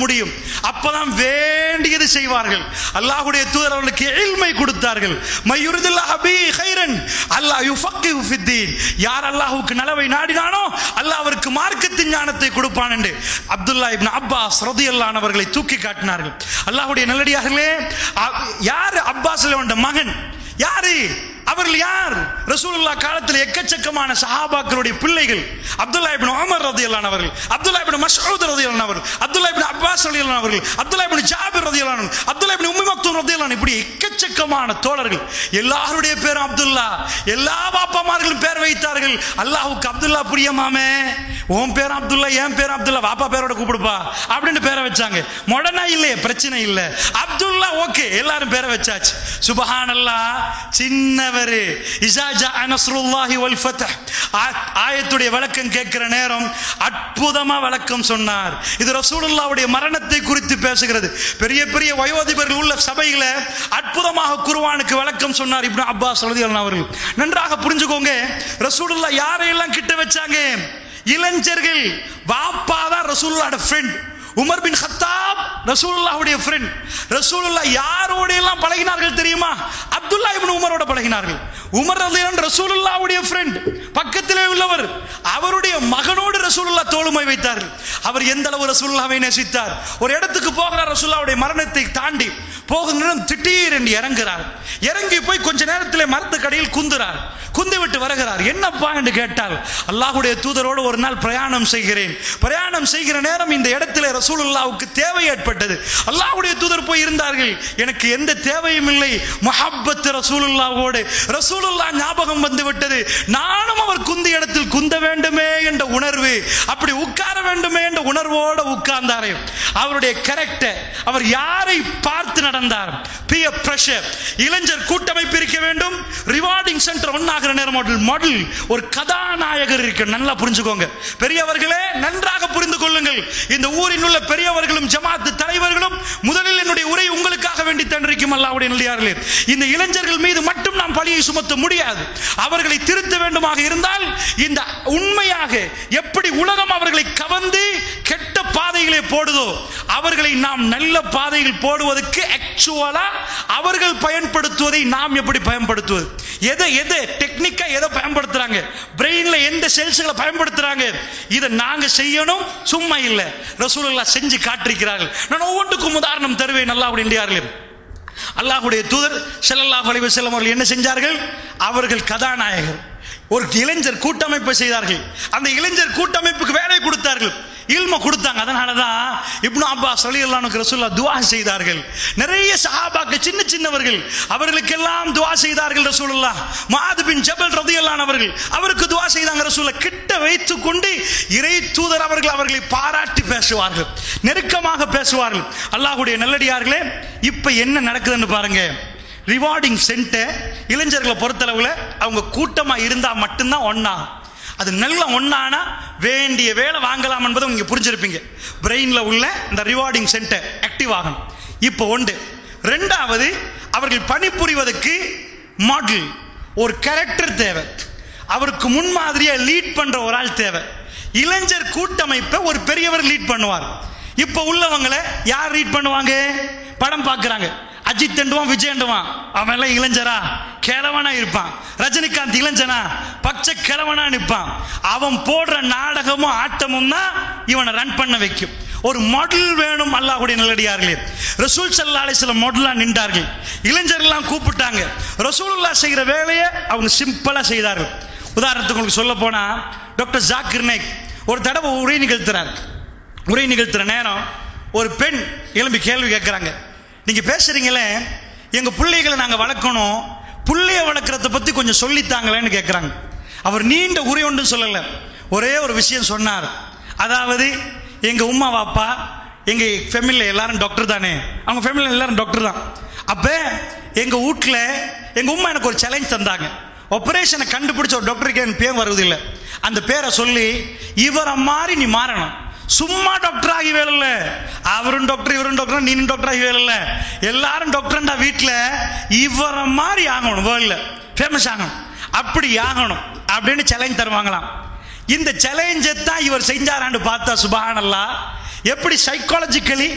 முடியும் அப்பதான் வேண்டியது செய்வார்கள் அல்லாஹ்வுடைய தூதர் அவர்களுக்கு எழில்மை கொடுத்தார்கள் மையுரிதில்லாஹ் பி கைரன் அல்லாஹ் யுஃபக்கிஹு ஃபித்தீன் யார் அல்லாஹ்வுக்கு நலவை நாடினானோ அல்லாஹ் அவருக்கு மார்க்கத்தின் ஞானத்தை கொடுப்பான் என்று அப்துல்லா இப்னு அப்பாஸ் ரதியல்லான் அவர்களை தூக்கி காட்டினார்கள் அல்லாஹ்வுடைய நல்லடியார்களே அ- யார் அப்பாஸ் மகன் யாரு அவர்கள் யார் ரசூலுல்லா காலத்தில் எக்கச்சக்கமான சஹாபாக்களுடைய பிள்ளைகள் அப்துல்லா இப்னு உமர் ரதியல்லான் அவர்கள் அப்துல்லா இப்னு மஸ்ஊத் ரதியல்லான் அவர்கள் அப்துல்லா இப்னு அப்பாஸ் ரதியல்லான் அவர்கள் அப்துல்லா இப்னு ஜாபிர் ரதியல்லான் அவர்கள், அப்துல்லா இப்னு உம்மி மக்தூம் ரதியல்லான் இப்படி எக்கச்சக்கமான தோழர்கள் எல்லாருடைய பேரும் அப்துல்லா எல்லா பாப்பாமார்களும் பேர் வைத்தார்கள் அல்லாஹ்வுக்கு அப்துல்லா பிரியமாமே உன் பேர் அப்துல்லா என் பேர் அப்துல்லா பாப்பா பேரோட கூப்பிடுப்பா அப்படின்னு பேரை வச்சாங்க மொடனா இல்லையே பிரச்சனை இல்லை அப்துல்லா ஓகே எல்லாரும் பேரை வச்சாச்சு சுபஹானல்லா சின்னவரு இசாஜா நஸ்ருல்லாஹி வல் ஃபத்ஹ் ஆ- ஆயத்துடைய விளக்கம் கேட்கிற நேரம் அற்புதமா விளக்கம் சொன்னார் இது ரசூலுல்லாவுடைய மரணத்தை குறித்து பேசுகிறது பெரிய பெரிய வயோதிபர்கள் உள்ள சபையில அற்புதமாக குர்ஆனுக்கு விளக்கம் சொன்னார் இப்னு அப்பாஸ் ரலியல்லாஹு அவர்கள் நன்றாக புரிஞ்சுக்கோங்க ரசூலுல்லா யாரையெல்லாம் கிட்ட வச்சாங்க இளைஞர்கள் வாப்பா தான் ரசூலுல்லாஹோட ஃப்ரெண்ட் உமர் பின் ஹத்தாப் ரசூலுல்லாஹ்வுடைய ஃப்ரெண்ட் ரசூலுல்லா யாரோட எல்லாம் பழகினார்கள் தெரியுமா அப்துல்லா இப்னு உமரோட பழகினார்கள் உமர் ரலியல்லாஹு ரசூலுல்லாஹ்வுடைய ஃப்ரெண்ட் பக்கத்திலே உள்ளவர் அவருடைய மகனோடு ரசூலுல்லா தோளுமை வைத்தார்கள் அவர் எந்த அளவு ரசூலுல்லாவை நேசித்தார் ஒரு இடத்துக்கு போகிறார் ரசூலுல்லாவுடைய மரணத்தை தாண்டி போகும் நேரம் திடீர் என்று இறங்குறார் இறங்கி போய் கொஞ்ச நேரத்தில் மரத்துக்கடையில் குந்துறார் குந்து விட்டு வருகிறார் என்னப்பா என்று கேட்டால் அல்லாஹ்வுடைய தூதரோடு ஒரு நாள் பிரயாணம் செய்கிறேன் பிரயாணம் செய்கிற நேரம் இந்த இடத்துல ரசூலுல்லாவுக்கு தேவை ஏற்பட்டது அல்லாஹ்வுடைய தூதர் போய் இருந்தார்கள் எனக்கு எந்த தேவையும் இல்லை முஹப்பத் ரசூலுல்லாவோடு ரசூலுல்லா ஞாபகம் வந்து விட்டது நானும் அவர் குந்திய இடத்தில் குந்த வேண்டுமே என்ற உணர்வு அப்படி உட்கார வேண்டுமே என்ற உணர்வோடு உட்கார்ந்தாரே அவருடைய கரெக்டர் அவர் யாரை பார்த்து நடந்தார் பிய பிரஷர் இளைஞர் கூட்டமைப்பு இருக்க வேண்டும் ரிவார்டிங் சென்டர் ஒன்னாகிற நேரம் மாடல் மாடல் ஒரு கதாநாயகர் இருக்கு நல்லா புரிஞ்சுக்கோங்க பெரியவர்களே நன்றாக புரிந்து கொள்ளுங்கள் இந்த ஊரில் உள்ள பெரியவர்களும் ஜமாத்து தலைவர்களும் முதலில் என்னுடைய உரை உங்களுக்காக வேண்டி தண்டிருக்கும் அல்லாவுடைய நல்லியார்களே இந்த இளைஞர்கள் மீது மட்டும் நாம் பழியை சுமத்த முடியாது அவர்களை திருத்த வேண்டுமாக இருந்தால் இந்த உண்மையாக எப்படி உலகம் அவர்களை கவர்ந்து கெட்ட பாதைகளை போடுதோ அவர்களை நாம் நல்ல பாதையில் போடுவதற்கு ஆக்சுவலா அவர்கள் பயன்படுத்துவதை நாம் எப்படி பயன்படுத்துவது எதை எதை டெக்னிக்கா எதை பயன்படுத்துறாங்க பிரெயின்ல எந்த செல்ஸ்களை பயன்படுத்துறாங்க இதை நாங்க செய்யணும் சும்மா இல்ல ரசூலுல்லாஹ் செஞ்சு காட்டிருக்கிறார்கள் நான் ஒவ்வொன்றுக்கும் உதாரணம் தருவேன் நல்லா அப்படின்றார்களே அல்லாஹ்வுடைய தூதர் ஸல்லல்லாஹு அலைஹி வஸல்லம் அவர்கள் என்ன செஞ்சார்கள் அவர்கள் கதாநாயகர் ஒரு இளைஞர் கூட்டமைப்பை செய்தார்கள் அந்த இளைஞர் கூட்டமைப்புக்கு வேலை கொடுத்தார்கள் இல்ம கொடுத்தாங்க அதனால தான் இப்னு அப்பாஸ் ரலியல்லாஹு ரசூலுல்லாஹ் துஆ செய்தார்கள் நிறைய சஹாபாக்கள் சின்ன சின்னவர்கள் அவர்களுக்கெல்லாம் துஆ செய்தார்கள் ரசூலுல்லாஹ் முஆத் பின் ஜபல் ரலியல்லாஹு அவர்கள் அவருக்கு துஆ செய்தாங்க ரசூலுல்லாஹ் கிட்ட வைத்துக் கொண்டு இறை தூதர் அவர்கள் அவர்களை பாராட்டி பேசுவார்கள் நெருக்கமாக பேசுவார்கள் அல்லாஹ்வுடைய நல்லடியார்களே இப்போ என்ன நடக்குதுன்னு பாருங்க ரிவார்டிங் சென்டர் இளைஞர்களை பொறுத்தளவில் அவங்க கூட்டமாக இருந்தால் மட்டும்தான் ஒன்றா அது நல்ல ஒன்றானா வேண்டிய வேலை வாங்கலாம் என்பதை நீங்கள் புரிஞ்சிருப்பீங்க பிரெயினில் உள்ள இந்த ரிவார்டிங் சென்டர் ஆக்டிவ் ஆகணும் இப்போ ஒன்று ரெண்டாவது அவர்கள் பணிபுரிவதற்கு மாடல் ஒரு கேரக்டர் தேவை அவருக்கு முன்மாதிரியாக லீட் பண்ணுற ஒரு ஆள் தேவை இளைஞர் கூட்டமைப்பை ஒரு பெரியவர் லீட் பண்ணுவார் இப்போ உள்ளவங்களை யார் லீட் பண்ணுவாங்க படம் பார்க்குறாங்க அஜித் தண்டுவான் விஜய் தண்டுவான் அவன் எல்லாம் இளைஞரா கிழவனா இருப்பான் ரஜினிகாந்த் இளைஞனா பச்சை கிழவனா நிற்பான் அவன் போடுற நாடகமும் ஆட்டமும் தான் இவனை ரன் பண்ண வைக்கும் ஒரு மாடல் வேணும் அல்லாஹ்வுடைய நல்லடியார்களே ரசூல் சல்லா அலிஸ்லாம் மாடலா நின்றார்கள் இளைஞர்கள்லாம் கூப்பிட்டாங்க ரசூலுல்லா செய்கிற வேலையை அவங்க சிம்பிளா செய்தார்கள் உதாரணத்துக்கு உங்களுக்கு சொல்ல போனா டாக்டர் ஜாக்கிர் நாயக் ஒரு தடவை உரை நிகழ்த்துறார் உரை நிகழ்த்துற நேரம் ஒரு பெண் எழும்பி கேள்வி கேட்குறாங்க நீங்க பேசுறீங்களே எங்க பிள்ளைகளை நாங்க வளர்க்கணும் புள்ளைய வளர்க்குறத பத்தி கொஞ்சம் சொல்லித்தாங்களேன்னு கேட்குறாங்க அவர் நீண்ட உரை ஒன்றும் சொல்லலை ஒரே ஒரு விஷயம் சொன்னார் அதாவது எங்க உம்மா வாப்பா எங்க ஃபேமிலியில் எல்லாரும் டாக்டர் தானே அவங்க ஃபேமிலியில் எல்லாரும் டாக்டர் தான் அப்போ எங்க வீட்டில் எங்க உம்மா எனக்கு ஒரு சேலஞ்ச் தந்தாங்க ஆபரேஷனை கண்டுபிடிச்ச ஒரு டாக்டருக்கு என் பேர் வருவதில்லை அந்த பேரை சொல்லி இவரை மாதிரி நீ மாறணும் சும்மா டாக்டர் ஆகி வேலை அவரும் டாக்டர் இவரும் டாக்டர் நீனும் டாக்டர் ஆகி வேலை எல்லாரும் டாக்டர்ண்டா வீட்டில் இவரை மாதிரி ஆகணும் வேர்ல்டில் ஃபேமஸ் ஆகணும் அப்படி ஆகணும் அப்படின்னு சேலஞ்ச் தருவாங்களாம் இந்த சேலஞ்சை தான் இவர் செஞ்சாரான்னு பார்த்தா சுபஹானல்லா எப்படி சைக்காலஜிக்கலி